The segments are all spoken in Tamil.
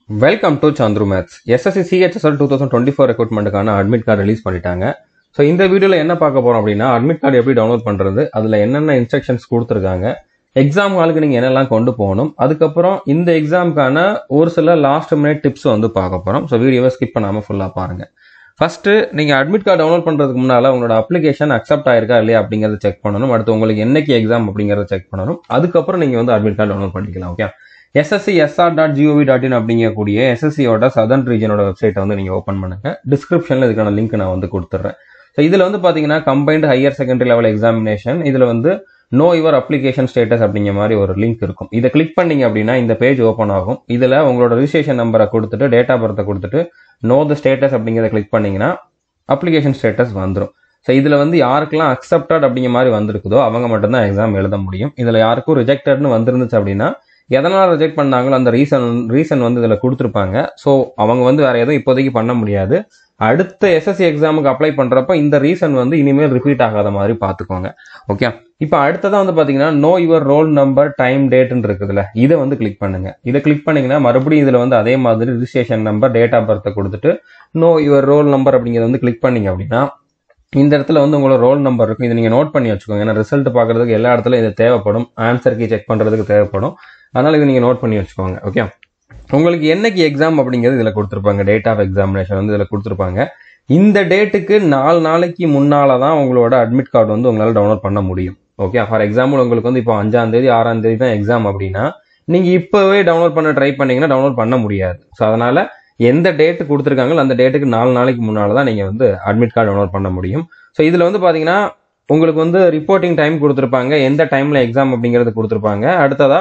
welcome to Chandru maths SSC CHSL two thousand twenty four ரெக்ரூட்மெண்ட்டுக்கான அட்மிட் கார்டு ரிலீஸ் பண்ணிட்டாங்க ஸோ இந்த வீடியோவில் என்ன பார்க்க போறோம் அப்படின்னா அட்மிட் கார்டு எப்படி டவுன்லோட் பண்ணுறது அதில் என்னென்ன இன்ஸ்ட்ரக்ஷன்ஸ் கொடுத்துருக்காங்க எக்ஸாம் ஹாலுக்கு நீங்கள் என்னெல்லாம் கொண்டு போகணும் அதுக்கப்புறம் இந்த எக்ஸாமுக்கான ஒரு சில லாஸ்ட் மினிட் டிப்ஸ் வந்து பார்க்க போகிறோம் ஸோ வீடியோவை ஸ்கிப் பண்ணாமல் ஃபுல்லாக பாருங்கள் ஃபர்ஸ்ட் நீங்கள் அட்மிட் கார்டு டவுன்லோட் பண்ணுறதுக்கு முன்னால் உங்களோட அப்ளிகேஷன் அக்செப்ட் ஆயிருக்கா இல்லையா அப்படிங்கிறத செக் பண்ணணும் அடுத்து உங்களுக்கு என்னைக்கு எக்ஸாம் அப்படிங்கிறத செக் பண்ணணும் அதுக்கப்புறம் நீங்கள் வந்து அட்மிட் கார்டு டவுன்லோட் பண்ணிக்கலாம் okay SSC SR dot GOV dot in அப்படிங்கக்கூடிய எஸ்எஸ்சியோட சதர்ன் ரீஜனோட வெப்சைட்டை வந்து நீங்கள் ஓப்பன் பண்ணுங்க டிஸ்கிரிப்ஷனில் இதுக்கான லிங்க் நான் வந்து கொடுத்துட்றேன் ஸோ இதில் வந்து பார்த்தீங்கன்னா combined higher secondary level examination இதில் வந்து நோ யுவர் அப்ளிகேஷன் ஸ்டேட்டஸ் அப்படிங்கிற மாதிரி ஒரு லிங்க் இருக்கும் இதை கிளிக் பண்ணீங்க அப்படின்னா இந்த பேஜ் ஓப்பன் ஆகும் இதில் உங்களோட ரிஜிஸ்ட்ரேஷன் நம்பரை கொடுத்துட்டு டேட் ஆஃப் பர்த்தை கொடுத்துட்டு நோ த ஸ்டேட்டஸ் அப்படிங்கிறத கிளிக் பண்ணீங்கன்னா அப்ளிகேஷன் ஸ்டேட்டஸ் வந்துடும் ஸோ இதில் வந்து யாருக்கெல்லாம் அக்செப்டட் அப்படிங்கிற மாதிரி வந்திருக்குதோ அவங்க மட்டும்தான் எக்ஸாம் எழுத முடியும் இதில் யாருக்கும் ரிஜெக்டட்னு வந்திருந்துச்சு அப்படின்னா எதனால் ரிஜெக்ட் பண்ணாங்களோ அந்த ரீசன் ரீசன் வந்து இதில் கொடுத்துருப்பாங்க ஸோ அவங்க வந்து வேற எதுவும் இப்போதைக்கு பண்ண முடியாது அடுத்த எஸ்எஸ்சி எக்ஸாமுக்கு அப்ளை பண்ணுறப்ப இந்த ரீசன் வந்து இனிமேல் ரிப்பீட் ஆகாத மாதிரி பார்த்துக்கோங்க ஓகே இப்போ அடுத்ததான் வந்து பார்த்தீங்கன்னா know your roll number time டேட்னு இருக்குதுல்ல இதை வந்து கிளிக் பண்ணுங்க இதை கிளிக் பண்ணீங்கன்னா மறுபடியும் இதில் வந்து அதே மாதிரி ரிஜிஸ்ட்ரேஷன் நம்பர் டேட் ஆஃப் பர்த்தை கொடுத்துட்டு நோ யுவர் ரோல் நம்பர் அப்படிங்கிறத வந்து கிளிக் பண்ணீங்க அப்படின்னா இந்த இடத்துல வந்து உங்களோட ரோல் நம்பர் இருக்கும் இதை நீங்கள் நோட் பண்ணி வச்சுக்கோங்க ஏன்னா ரிசல்ட் பார்க்கறதுக்கு எல்லா இடத்துலையும் இது தேவைப்படும் ஆன்சர் கீ செக் பண்ணுறதுக்கு தேவைப்படும் அதனால இதை நீங்கள் நோட் பண்ணி வச்சுக்கோங்க ஓகே உங்களுக்கு என்னைக்கு எக்ஸாம் அப்படிங்கிறது இதில் கொடுத்துருப்பாங்க டேட் ஆஃப் எக்ஸாமினேஷன் வந்து இதில் கொடுத்துருப்பாங்க இந்த டேட்டுக்கு நாலு நாளைக்கு முன்னால தான் உங்களோட அட்மிட் கார்டு வந்து உங்களால் டவுன்லோட் பண்ண முடியும் ஓகே ஃபார் எக்ஸாம்பிள் உங்களுக்கு வந்து இப்போ அஞ்சாம் தேதி ஆறாம் தேதி தான் எக்ஸாம் அப்படின்னா நீங்கள் இப்போவே டவுன்லோட் பண்ண ட்ரை பண்ணீங்கன்னா டவுன்லோட் பண்ண முடியாது ஸோ அதனால எந்த டேட்டு கொடுத்துருக்காங்களோ அந்த டேட்டுக்கு நாலு நாளைக்கு முன்னால் தான் நீங்கள் வந்து அட்மிட் கார்டு டவுன்லோட் பண்ண முடியும் ஸோ இதில் வந்து பார்த்தீங்கன்னா உங்களுக்கு வந்து ரிப்போர்ட்டிங் டைம் கொடுத்துருப்பாங்க எந்த டைமில் எக்ஸாம் அப்படிங்கிறது கொடுத்துருப்பாங்க அடுத்ததா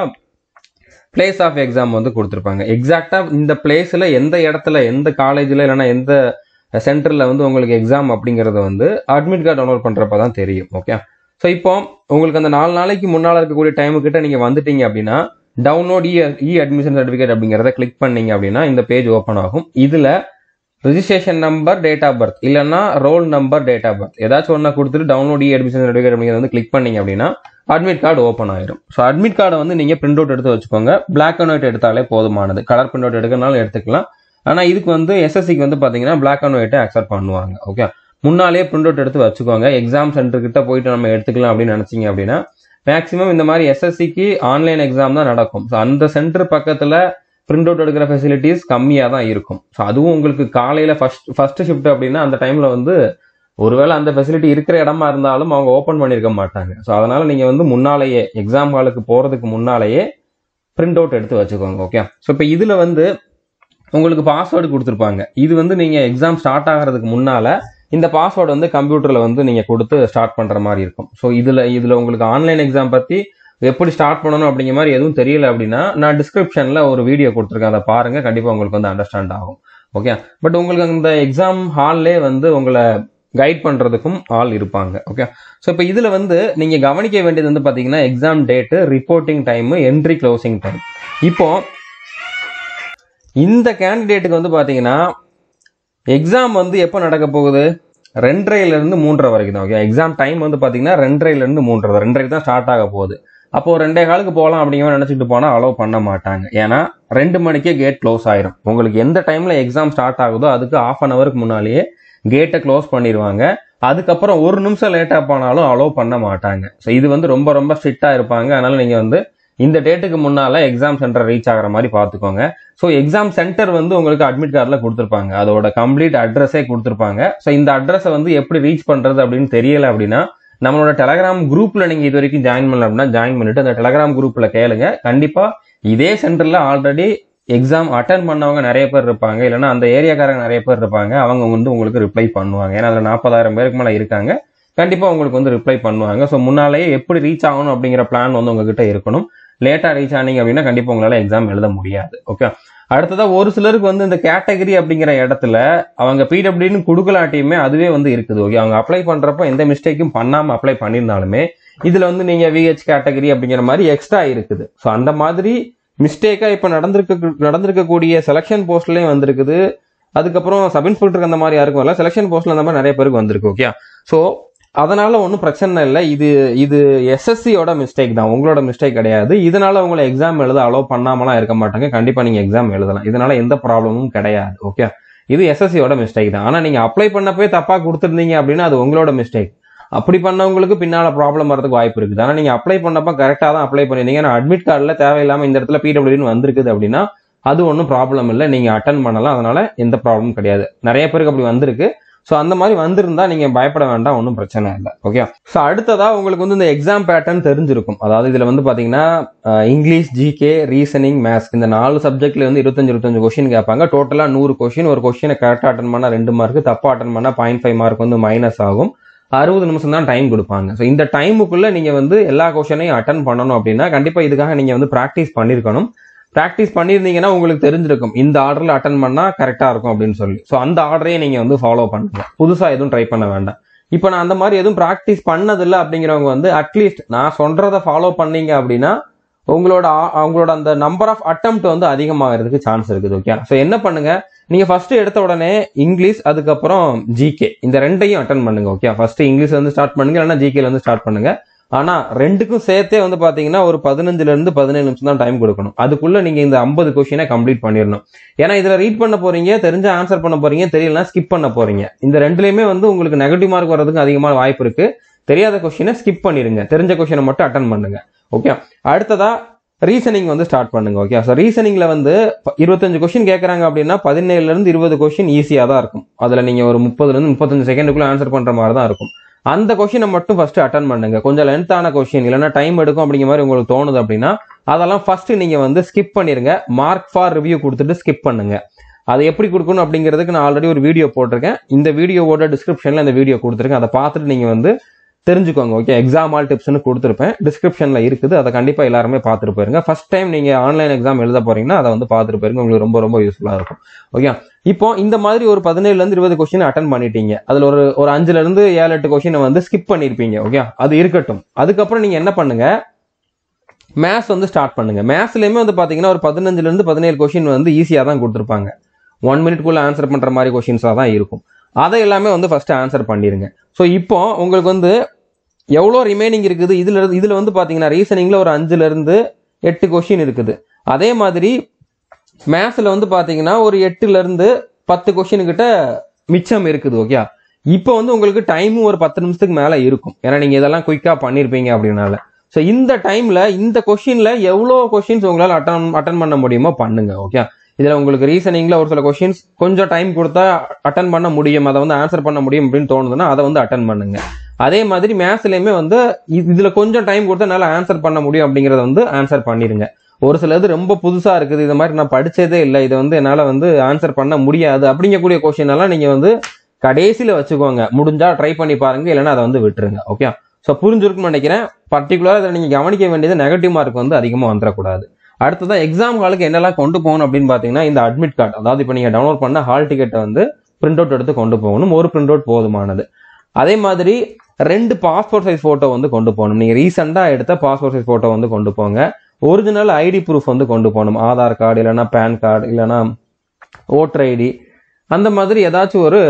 பிளேஸ் ஆஃப் எக்ஸாம் வந்து கொடுத்துருப்பாங்க எக்ஸாக்டாக இந்த பிளேஸில் எந்த இடத்துல எந்த காலேஜில் இல்லைன்னா எந்த சென்டரில் வந்து உங்களுக்கு எக்ஸாம் அப்படிங்கிறது வந்து அட்மிட் கார்டு டவுன்லோட் பண்ணுறப்ப தான் தெரியும் ஓகே ஸோ இப்போ உங்களுக்கு அந்த நாலு நாளைக்கு முன்னால் இருக்கக்கூடிய டைமு கிட்ட நீங்கள் வந்துட்டீங்க அப்படின்னா download e e admission certificate அப்படிங்கிறத கிளிக் பண்ணீங்க அப்படின்னா இந்த பேஜ் ஓப்பன் ஆகும் இதில் registration number date of birth இல்லைன்னா roll number date of birth ஏதாச்சும் ஒன்றா கொடுத்துட்டு டவுன்லோட் இ அட்மிஷன் சர்டிஃபிகேட் அப்படிங்கிறத வந்து கிளிக் பண்ணீங்க அப்படின்னா அட்மிட் கார்டு ஓப்பன் ஆயிரும் ஸோ அட்மிட் கார்டை வந்து நீங்கள் பிரிண்ட் அவுட் எடுத்து வச்சுக்கோங்க பிளாக் அண்ட் ஒயிட் எடுத்தாலே போதுமானது கலர் பிரிண்ட் அவுட் எடுக்கிறனாலும் எடுத்துக்கலாம் ஆனால் இதுக்கு வந்து எஸ்எஸ்சிக்கு வந்து பார்த்தீங்கன்னா பிளாக் அண்ட் ஒயிட்டை அக்செப்ட் பண்ணுவாங்க ஓகே முன்னாலே பிரிண்ட் அவுட் எடுத்து வச்சுக்கோங்க எக்ஸாம் சென்டர் கிட்ட போயிட்டு நம்ம எடுத்துக்கலாம் அப்படின்னு நினச்சிங்க அப்படின்னா மேக்ஸிமம் இந்த மாதிரி எஸ்எஸ்சிக்கு ஆன்லைன் எக்ஸாம் தான் நடக்கும் ஸோ அந்த சென்டர் பக்கத்தில் பிரிண்ட் அவுட் எடுக்கிற ஃபெசிலிட்டிஸ் கம்மியாக தான் இருக்கும் ஸோ அதுவும் உங்களுக்கு காலையில் ஃபர்ஸ்ட் ஃபர்ஸ்ட் ஷிஃப்ட் அப்படின்னா அந்த டைமில் வந்து ஒருவேளை அந்த ஃபெசிலிட்டி இருக்கிற இடமா இருந்தாலும் அவங்க ஓப்பன் பண்ணியிருக்க மாட்டாங்க ஸோ அதனால நீங்கள் வந்து முன்னாலேயே எக்ஸாம் ஹாலுக்கு போகிறதுக்கு முன்னாலேயே பிரிண்ட் அவுட் எடுத்து வச்சுக்கோங்க ஓகே ஸோ இப்போ இதில் வந்து உங்களுக்கு பாஸ்வேர்டு கொடுத்துருப்பாங்க இது வந்து நீங்கள் எக்ஸாம் ஸ்டார்ட் ஆகிறதுக்கு முன்னால் இந்த பாஸ்வேர்டு வந்து கம்ப்யூட்டரில் வந்து நீங்கள் கொடுத்து ஸ்டார்ட் பண்ணுற மாதிரி இருக்கும் ஸோ இதில் இதில் உங்களுக்கு ஆன்லைன் எக்ஸாம் பற்றி எப்படி ஸ்டார்ட் பண்ணணும் அப்படிங்கிற மாதிரி எதுவும் தெரியல அப்படின்னா நான் டிஸ்கிரிப்ஷனில் ஒரு வீடியோ கொடுத்துருக்கேன் அதை பாருங்கள் கண்டிப்பாக உங்களுக்கு வந்து அண்டர்ஸ்டாண்ட் ஆகும் ஓகே பட் உங்களுக்கு அந்த எக்ஸாம் ஹால்லே வந்து உங்களை கைட் பண்ணுறதுக்கும் ஆள் இருப்பாங்க ஓகே ஸோ இப்போ இதில் வந்து நீங்கள் கவனிக்க வேண்டியது வந்து பார்த்தீங்கன்னா exam date reporting time entry closing time இப்போ இந்த கேண்டிடேட்டுக்கு வந்து பார்த்தீங்கன்னா எக்ஸாம் வந்து எப்போ நடக்க போகுது ரெண்டரைலேருந்து மூன்றரை வரைக்கும் தான் ஓகே எக்ஸாம் டைம் வந்து பார்த்தீங்கன்னா ரெண்டரைலேருந்து மூன்றரை ரெண்டரைக்கு தான் ஸ்டார்ட் ஆக போகுது அப்போ ரெண்டே காலுக்கு போகலாம் அப்படிங்கிற நினச்சிட்டு போனால் அலோவ் பண்ண மாட்டாங்க ஏன்னா ரெண்டு மணிக்கே கேட் க்ளோஸ் ஆயிரும் உங்களுக்கு எந்த டைமில் எக்ஸாம் ஸ்டார்ட் ஆகுதோ அதுக்கு ஆஃப் அன் ஹவருக்கு முன்னாலேயே கேட்டை க்ளோஸ் பண்ணிடுவாங்க அதுக்கப்புறம் ஒரு நிமிஷம் லேட்டாக போனாலும் அலோவ் பண்ண மாட்டாங்க ஸோ இது வந்து ரொம்ப ரொம்ப ஸ்ட்ரிக்டாக இருப்பாங்க அதனால நீங்கள் வந்து இந்த டேட்டுக்கு முன்னால் எக்ஸாம் சென்டர் ரீச் ஆகிற மாதிரி பார்த்துக்கோங்க ஸோ எக்ஸாம் சென்டர் வந்து உங்களுக்கு அட்மிட் கார்டில் கொடுத்துருப்பாங்க அதோட கம்ப்ளீட் அட்ரஸே கொடுத்துருப்பாங்க ஸோ இந்த அட்ரஸை வந்து எப்படி ரீச் பண்ணுறது அப்படின்னு தெரியல அப்படின்னா நம்மளோட டெலகிராம் குரூப்ல நீங்க இது வரைக்கும் ஜாயின் பண்ணல அப்படின்னா ஜாயின் பண்ணிட்டு அந்த டெலகிராம் குரூப்ல கேளுங்க கண்டிப்பா இதே சென்டர்ல ஆல்ரெடி எக்ஸாம் அட்டன் பண்ணவங்க நிறைய பேர் இருப்பாங்க இல்லைன்னா அந்த ஏரியாக்காரங்க நிறைய பேர் இருப்பாங்க அவங்க வந்து உங்களுக்கு ரிப்ளை பண்ணுவாங்க ஏன்னா அதில் நாற்பதாயிரம் பேருக்கு மேலே இருக்காங்க கண்டிப்பாக உங்களுக்கு வந்து ரிப்ளை பண்ணுவாங்க ஸோ முன்னாலேயே எப்படி ரீச் ஆகணும் அப்படிங்கிற பிளான் வந்து உங்ககிட்ட இருக்கணும் லேட்டாக ரீச் ஆனீங்க அப்படின்னா கண்டிப்பாக உங்களால் எக்ஸாம் எழுத முடியாது ஓகே அடுத்ததாக ஒரு சிலருக்கு வந்து இந்த கேட்டகரி அப்படிங்கிற இடத்துல அவங்க பிடபிள்யூன்னு கொடுக்கலாட்டியுமே அதுவே வந்து இருக்குது ஓகே அவங்க அப்ளை பண்ணுறப்ப எந்த மிஸ்டேக்கும் பண்ணாமல் அப்ளை பண்ணியிருந்தாலுமே இதில் வந்து நீங்கள் விஹெச் கேட்டகரி அப்படிங்கிற மாதிரி எக்ஸ்ட்ரா இருக்குது ஸோ அந்த மாதிரி மிஸ்டேக்காக இப்போ நடந்திருக்க நடந்திருக்கக்கூடிய செலெக்ஷன் போஸ்ட்லேயும் வந்திருக்குது அதுக்கப்புறம் சப் இன்ஸ்பெக்டருக்கு அந்த மாதிரி யாருக்கும் வரல செலெக்ஷன் போஸ்ட்ல அந்த மாதிரி நிறைய பேருக்கு வந்திருக்கு ஓகே ஸோ அதனால ஒன்றும் பிரச்சனை இல்லை இது இது எஸ்எஸ்சியோட மிஸ்டேக் தான் உங்களோட மிஸ்டேக் கிடையாது இதனால உங்களை எக்ஸாம் எழுத அலோவ் பண்ணாமலாம் இருக்க மாட்டாங்க கண்டிப்பா நீங்க எக்ஸாம் எழுதலாம் இதனால எந்த ப்ராப்ளமும் கிடையாது ஓகே இது எஸ்எஸ்சியோட மிஸ்டேக் தான் ஆனா நீங்க அப்ளை பண்ணப்பவே தப்பா கொடுத்துருந்தீங்க அப்படின்னா அது உங்களோட மிஸ்டேக் அப்படி பண்ணவங்களுக்கு பின்னால ப்ராப்ளம் வரதுக்கு வாய்ப்பு இருக்குது ஆனா நீங்க அப்ளை பண்ணப்ப கரெக்டா தான் அப்ளை பண்ணிருந்தீங்க ஆனா அட்மிட் கார்டில் தேவையில்லாம இந்த இடத்துல பிடபிள்யூன்னு வந்திருக்குது அப்படின்னா அது ஒன்றும் ப்ராப்ளம் இல்லை நீங்க அட்டன் பண்ணலாம் அதனால எந்த ப்ராப்ளமும் கிடையாது நிறைய பேருக்கு அப்படி வந்திருக்கு ஸோ அந்த மாதிரி வந்திருந்தா நீங்க பயப்பட வேண்டாம் ஒன்றும் பிரச்சனை இல்லை ஓகே ஸோ அடுத்ததா உங்களுக்கு வந்து இந்த எக்ஸாம் பேட்டர்ன் தெரிஞ்சிருக்கும் அதாவது இதுல வந்து பாத்தீங்கன்னா அஹ், இங்கிலீஷ் ஜிகே ரீசனிங் மேத்ஸ் இந்த நாலு சப்ஜெக்ட்ல வந்து இருபத்தஞ்சு இருபத்தஞ்சு கொஸ்டின் கேட்பாங்க டோட்டலா நூறு கொஸ்டின் ஒரு கொஸ்டினை கரெக்டாக அட்டன் பண்ணா ரெண்டு மார்க் தப்பா அட்டன் பண்ணா பாயிண்ட் ஃபைவ் மார்க் வந்து மைனஸ் ஆகும் அறுபது நிமிஷம் தான் டைம் கொடுப்பாங்க ஸோ இந்த டைமுக்குள்ள நீங்க வந்து எல்லா கொஸ்டினையும் அட்டன் பண்ணணும் அப்படின்னா கண்டிப்பா இதுக்காக நீங்க வந்து ப்ராக்டிஸ் பண்ணிருக்கணும் ப்ராக்டிஸ் பண்ணியிருந்தீங்கன்னா உங்களுக்கு தெரிஞ்சிருக்கும் இந்த ஆர்டர்ல அட்டன் பண்ணா கரெக்டா இருக்கும் அப்படின்னு சொல்லி ஸோ அந்த ஆர்டரையே நீங்க வந்து ஃபாலோ பண்ணுங்க புதுசா எதுவும் ட்ரை பண்ண வேண்டாம் இப்போ நான் அந்த மாதிரி எதுவும் ப்ராக்டிஸ் பண்ணதில்லை அப்படிங்கிறவங்க வந்து அட்லீஸ்ட் நான் சொல்றதை ஃபாலோ பண்ணீங்க அப்படின்னா உங்களோட ஆ- அவங்களோட அந்த நம்பர் ஆஃப் அட்டம்ப்ட் வந்து அதிகமாகிறதுக்கு சான்ஸ் இருக்குது ஓகே ஸோ என்ன பண்ணுங்க நீங்க ஃபர்ஸ்ட் எடுத்த உடனே இங்கிலீஷ் அதுக்கப்புறம் ஜிகே இந்த ரெண்டையும் அட்டன் பண்ணுங்க ஓகே ஃபர்ஸ்ட் இங்கிலீஷ் வந்து ஸ்டார்ட் பண்ணுங்க இல்லைன்னா ஜிகேல வந்து ஸ்டார்ட் பண்ணுங்க ஆனா ரெண்டுக்கும் சேர்த்தே வந்து பாத்தீங்கன்னா ஒரு பதினஞ்சுல இருந்து பதினேழு நிமிஷம் தான் டைம் கொடுக்கணும் அதுக்குள்ள நீங்க இந்த ஐம்பது கொஸ்டினை கம்ப்ளீட் பண்ணிடணும் ஏன்னா இதுல ரீட் பண்ண போறீங்க தெரிஞ்ச ஆன்சர் பண்ண போறீங்க தெரியலனா ஸ்கிப் பண்ண போறீங்க இந்த ரெண்டுலயுமே வந்து உங்களுக்கு நெகட்டிவ் மார்க் வர்றதுக்கு அதிகமான வாய்ப்பு இருக்கு தெரியாத கொஸ்டினை ஸ்கிப் பண்ணிருங்க தெரிஞ்ச கொஸ்டினை மட்டும் அட்டன் பண்ணுங்க ஓகே அடுத்ததா ரீசனிங் வந்து ஸ்டார்ட் பண்ணுங்க ஓகே ஸோ ரீசனிங்ல வந்து ப- இருபத்தஞ்சு கொஸ்டின் கேட்கறாங்க அப்படின்னா பதினேழுல இருந்து இருபது கொஸ்டின் ஈஸியா தான் இருக்கும் அதுல நீங்க ஒரு முப்பதுல இருந்து முப்பத்தஞ்சு செகண்டுக்குள்ள ஆன்சர் பண்ற மாதிரி தான் இருக்கும் அந்த கொஸ்டினை மட்டும் ஃபர்ஸ்ட் அட்டன் பண்ணுங்க கொஞ்சம் லென்த்தான கொஸ்டின் இல்லைன்னா டைம் எடுக்கும் அப்படிங்கிற மாதிரி உங்களுக்கு தோணுது அப்படின்னா அதெல்லாம் ஃபர்ஸ்ட் நீங்க வந்து ஸ்கிப் பண்ணிருங்க மார்க் ஃபார் ரிவ்யூ கொடுத்துட்டு ஸ்கிப் பண்ணுங்க அது எப்படி கொடுக்கணும் அப்படிங்கிறதுக்கு நான் ஆல்ரெடி ஒரு வீடியோ போட்டிருக்கேன் இந்த வீடியோவோட டிஸ்கிரிப்ஷன்ல இந்த வீடியோ கொடுத்துருக்கேன் அதை பார்த்துட்டு நீங்க வந்து தெரிஞ்சுக்கோங்க ஓகே எக்ஸாம் ஆல் டிப்ஸ்னு கொடுத்துருப்பேன் டிஸ்கிரிப்ஷன்ல இருக்குது அதை கண்டிப்பா எல்லாருமே பார்த்துட்டு போயிருங்க ஃபர்ஸ்ட் டைம் நீங்க ஆன்லைன் எக்ஸாம் எழுத போறீங்கன்னா அதை வந்து பார்த்துட்டு போயிருங்க உங்களுக்கு ரொம்ப ரொம்ப யூஸ்ஃபுல்லா இருக்கும் ஓகே இப்போ இந்த மாதிரி ஒரு பதினேழுல இருந்து இருபது கொஸ்டின் அட்டன் பண்ணிட்டீங்க அதுல ஒரு ஒரு அஞ்சுல இருந்து ஏழு எட்டு கொஸ்டினை வந்து ஸ்கிப் பண்ணிருப்பீங்க ஓகே அது இருக்கட்டும் அதுக்கப்புறம் நீங்க என்ன பண்ணுங்க மேத்ஸ் வந்து ஸ்டார்ட் பண்ணுங்க மேத்ஸ்லயுமே வந்து பாத்தீங்கன்னா ஒரு பதினஞ்சுல இருந்து பதினேழு கொஸ்டின் வந்து ஈஸியா தான் கொடுத்துருப்பாங்க ஒன் மினிட்குள்ள ஆன்சர் பண்ற மாதிரி கொஸ்டின்ஸா தான் இருக்கும் அதை எல்லாமே வந்து ஃபர்ஸ்ட் ஆன்சர் பண்ணிருங்க ஸோ இப்போ உங்களுக்கு வந்து எவ்வளோ ரிமைனிங் இருக்குது இதுல இருந்து இதுல வந்து பாத்தீங்கன்னா ரீசனிங்ல ஒரு அஞ்சுல இருந்து எட்டு கொஸ்டின் இருக்குது அதே மாதிரி மேத்ஸ்ல வந்து பாத்தீங்கன்னா ஒரு எட்டுல இருந்து பத்து கொஸ்டின் கிட்ட மிச்சம் இருக்குது ஓகே இப்போ வந்து உங்களுக்கு டைமும் ஒரு பத்து நிமிஷத்துக்கு மேல இருக்கும் ஏன்னா நீங்க இதெல்லாம் குயிக்கா பண்ணிருப்பீங்க அப்படின்னால ஸோ இந்த டைம்ல இந்த கொஸ்டின்ல எவ்வளோ கொஸ்டின்ஸ் உங்களால அட்டன் அட்டன் பண்ண முடியுமோ பண்ணுங்க ஓகே இதுல உங்களுக்கு ரீசனிங்ல ஒரு சில கொஸ்டின்ஸ் கொஞ்சம் டைம் கொடுத்தா அட்டன் பண்ண முடியும் அதை வந்து ஆன்சர் பண்ண முடியும் அப்படின்னு தோணுதுன்னா அதை வந்து அட்டன் பண்ணுங்க அதே மாதிரி மேத்ஸ்லயுமே வந்து இது- இதுல கொஞ்சம் டைம் கொடுத்தா என்னால ஆன்சர் பண்ண முடியும் அப்படிங்கறத வந்து ஆன்சர் பண்ணிருங்க ஒரு சிலது ரொம்ப புதுசா இருக்குது இது மாதிரி நான் படிச்சதே இல்லை இதை வந்து என்னால வந்து ஆன்சர் பண்ண முடியாது அப்படிங்கக்கூடிய கொஸ்டின் எல்லாம் நீங்க வந்து கடைசியில வச்சுக்கோங்க முடிஞ்சா ட்ரை பண்ணி பாருங்க இல்லைன்னா அதை வந்து விட்டுருங்க ஓகே ஸோ புரிஞ்சிருக்கும்னு நினைக்கிறேன் பர்டிகுலராக இதில் நீங்கள் கவனிக்க வேண்டியது நெகட்டிவ் மார்க் வந்து அதிகமாக வந்துடக்கூடாது அடுத்ததான் எக்ஸாம் ஹாலுக்கு என்னெல்லாம் கொண்டு போகணும் அப்படின்னு பார்த்தீங்கன்னா இந்த அட்மிட் கார்டு அதாவது இப்போ நீங்கள் டவுன்லோட் பண்ண ஹால் டிக்கெட்டை வந்து பிரிண்ட் அவுட் எடுத்து கொண்டு போகணும் ஒரு பிரிண்ட் அவுட் போதுமானது அதே மாதிரி ரெண்டு பாஸ்போர்ட் சைஸ் ஃபோட்டோ வந்து கொண்டு போகணும் நீங்கள் ரீசெண்டாக எடுத்த பாஸ்போர்ட் சைஸ் ஃபோட்டோ வந்து கொண்டு போங்க ஒரிஜினல் ஐடி ப்ரூஃப் வந்து கொண்டு போகணும் ஆதார் கார்டு இல்லைன்னா பேன் கார்டு இல்லைன்னா ஓட்டர் ஐடி அந்த மாதிரி ஏதாச்சும் ஒரு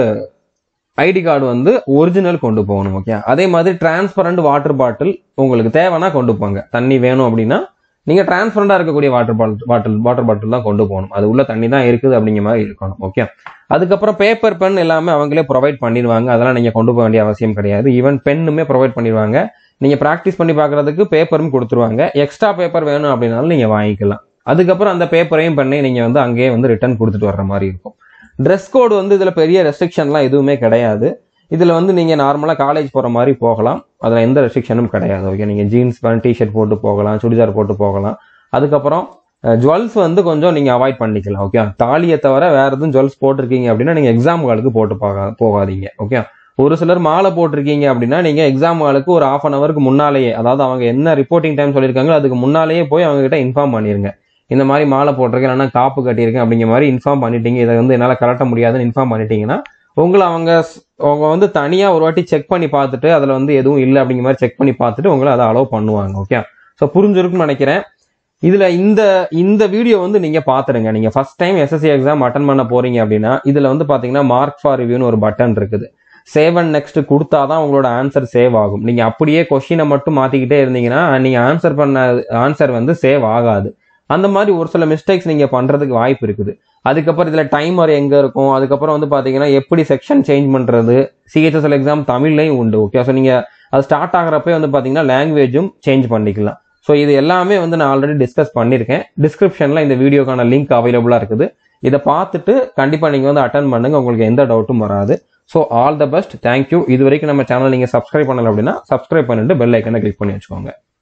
ஐடி கார்டு வந்து ஒரிஜினல் கொண்டு போகணும் ஓகே அதே மாதிரி டிரான்ஸ்பரண்ட் வாட்டர் பாட்டில் உங்களுக்கு தேவைன்னா கொண்டு போங்க தண்ணி வேணும் அப்படின்னா நீங்க டிரான்ஸ்பரண்டா இருக்கக்கூடிய water bottle bottle water bottle தான் கொண்டு போகணும் அது உள்ள தண்ணி தான் இருக்குது அப்படிங்கிற மாதிரி இருக்கணும் ஓகே அதுக்கப்புறம் பேப்பர் பென் எல்லாமே அவங்களே ப்ரொவைட் பண்ணிடுவாங்க அதெல்லாம் நீங்க கொண்டு போக வேண்டிய அவசியம் கிடையாது ஈவன் பென்னுமே ப்ரொவைட் பண்ணிடுவாங்க நீங்க ப்ராக்டிஸ் பண்ணி பார்க்கறதுக்கு பேப்பரும் கொடுத்துருவாங்க எக்ஸ்ட்ரா பேப்பர் வேணும் அப்படின்னாலும் நீங்க வாங்கிக்கலாம் அதுக்கப்புறம் அந்த பேப்பரையும் பண்ணி நீங்க வந்து அங்கேயே வந்து ரிட்டர்ன் கொடுத்துட்டு வர்ற மாதிரி இருக்கும் ட்ரெஸ் கோடு வந்து இதுல பெரிய ரெஸ்ட்ரிக்ஷன்லாம் எதுவுமே கிடையாது இதுல வந்து நீங்க நார்மலா காலேஜ் போற மாதிரி போகலாம் அதுல எந்த ரெஸ்ட்ரிக்ஷனும் கிடையாது ஓகே நீங்க ஜீன்ஸ் பேண்ட் டிஷர்ட் போட்டு போகலாம் சுடிதார் போட்டு போகலாம் அதுக்கப்புறம் ஜுவல்ஸ் வந்து கொஞ்சம் நீங்க அவாய்ட் பண்ணிக்கலாம் ஓகே தாலியை தவிர வேற எதுவும் ஜுவல்ஸ் போட்டிருக்கீங்க அப்படின்னா நீங்க எக்ஸாம் ஹாலுக்கு போட்டு போகா போகாதீங்க ஓகே ஒரு சிலர் மாலை போட்டிருக்கீங்க அப்படின்னா நீங்க எக்ஸாம் ஹாலுக்கு ஒரு ஆஃப் அன் அவருக்கு முன்னாலேயே அதாவது அவங்க என்ன ரிப்போர்ட்டிங் டைம் சொல்லியிருக்காங்களோ அதுக்கு முன்னாலேயே போய் அவங்க கிட்ட இன்ஃபார்ம் பண்ணிருங்க இந்த மாதிரி மாலை போட்டிருக்கேன் இல்லைன்னா காப்பு கட்டியிருக்கேன் அப்படிங்கிற மாதிரி இன்ஃபார்ம் பண்ணிட்டீங்க இதை வந்து என்னால் கலட்ட முடியாதுன்னு இன்ஃபார்ம் பண்ணிட்டீங்கன்னா உங்களை அவங்க ஸ்- அவங்க வந்து தனியாக ஒரு வாட்டி செக் பண்ணி பார்த்துட்டு அதில் வந்து எதுவும் இல்லை அப்படிங்கிற மாதிரி செக் பண்ணி பார்த்துட்டு உங்களை அதை அலோவ் பண்ணுவாங்க ஓகே ஸோ புரிஞ்சிருக்குன்னு நினைக்கிறேன் இதுல இந்த இந்த வீடியோ வந்து நீங்க பாத்துருங்க நீங்க first time SSC exam attend பண்ண போறீங்க அப்படின்னா இதுல வந்து பாத்தீங்கன்னா மார்க் ஃபார் ரிவ்யூன்னு ஒரு பட்டன் இருக்குது சேவ் அண்ட் நெக்ஸ்ட் கொடுத்தாதான் உங்களோட ஆன்சர் சேவ் ஆகும் நீங்க அப்படியே கொஷினை மட்டும் மாத்திக்கிட்டே இருந்தீங்கன்னா நீங்க ஆன்சர் பண்ண ஆன்சர் வந்து சேவ் ஆகாது அந்த மாதிரி ஒரு சில மிஸ்டேக்ஸ் நீங்க பண்றதுக்கு வாய்ப்பு இருக்குது அதுக்கப்புறம் இதுல டைமர் எங்க இருக்கும் அதுக்கப்புறம் வந்து பாத்தீங்கன்னா எப்படி செக்ஷன் சேஞ்ச் பண்றது சிஹெச்எஸ்எல் எக்ஸாம் தமிழ்லையும் உண்டு ஓகே ஸோ நீங்க அது ஸ்டார்ட் ஆகிறப்ப வந்து பாத்தீங்கன்னா லாங்குவேஜும் சேஞ்ச் பண்ணிக்கலாம் ஸோ இது எல்லாமே வந்து நான் ஆல்ரெடி டிஸ்கஸ் பண்ணியிருக்கேன் டிஸ்கிரிப்ஷன்ல இந்த வீடியோக்கான லிங்க் அவைலபிளா இருக்குது இதை பார்த்துட்டு கண்டிப்பா நீங்க வந்து அட்டன் பண்ணுங்க உங்களுக்கு எந்த டவுட்டும் வராது so all the best thank you இது வரைக்கும் நம்ம சேனல் நீங்க சப்ஸ்கிரைப் பண்ணல அப்படின்னா சப்ஸ்கிரைப் பண்ணிட்டு பெல் ஐக்கனை கிளிக் பண்ணி வச்சுக்கோங்க